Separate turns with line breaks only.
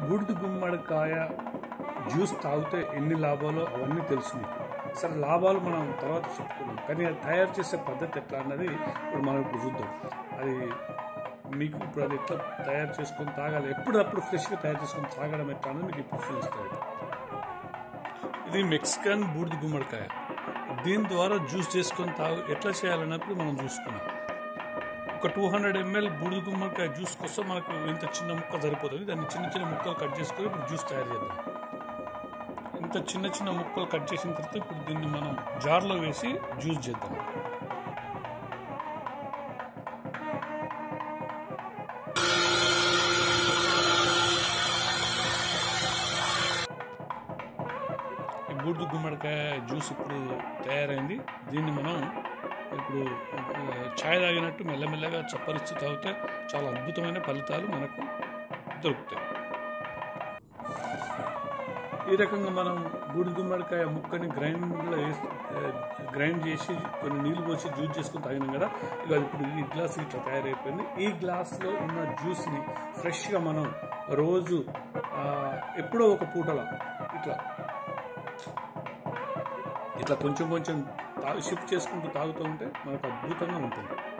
బూడిద గుమ్మడికాయ జ్యూస్ తాగితే ఎన్ని లాభాలు అవన్నీ తెలుసు మీకు సరే లాభాలు మనం తర్వాత చెప్పుకున్నాం కానీ అది తయారు చేసే పద్ధతి ఎట్లా అన్నది ఇప్పుడు మనం ఇప్పుడు చూద్దాం అది మీకు ఇప్పుడు అది ఎట్లా తయారు చేసుకొని తాగాలి ఎప్పుడప్పుడు ఫ్రెష్గా తయారు చేసుకొని తాగడం ఎట్లా అన్నది మీకు ఇప్పుడు చూపిస్తాను ఇది మెక్సికన్ బూడిద గుమ్మడికాయ దీని ద్వారా జ్యూస్ చేసుకొని తాగు ఎట్లా చేయాలన్నప్పుడు మనం చూసుకున్నాం ఒక టూ హండ్రెడ్ ఎంఎల్ బూడిద గుమ్మడికాయ జ్యూస్ కోసం మనకు ఇంత చిన్న ముక్క సరిపోతుంది దాన్ని చిన్న చిన్న ముక్కలు కట్ చేసుకొని ఇప్పుడు జ్యూస్ తయారు చేద్దాం ఇంత చిన్న చిన్న ముక్కలు కట్ చేసిన తర్వాత ఇప్పుడు దీన్ని మనం జార్లో వేసి జ్యూస్ చేద్దాం ఈ బూడిద గుమ్మడికాయ జ్యూస్ ఇప్పుడు తయారైంది దీన్ని మనం ఇప్పుడు ఆ, ఛాయ్ తాగినట్టు మెల్లమెల్లగా చప్పరిస్తూ తాగితే చాలా అద్భుతమైన ఫలితాలు మనకు దొరుకుతాయి ఈ రకంగా మనం బూడిద గుమ్మడికాయ ముక్కని గ్రైండ్లో వేసి ఆ, గ్రైండ్ చేసి కొన్ని నీళ్లు పోసి జ్యూస్ చేసుకుని తాగినాం కదా ఇక అది ఇప్పుడు ఈ గ్లాస్ ఇట్లా తయారైపోయింది ఈ గ్లాస్లో ఉన్న జ్యూస్ని ఫ్రెష్గా మనం రోజు ఆ, ఎప్పుడో ఒక పూటల ఇట్లా ఇట్లా కొంచెం కొంచెం తా షిఫ్ట్ చేసుకుంటూ తాగుతూ ఉంటే మనకు అద్భుతంగా ఉంటుంది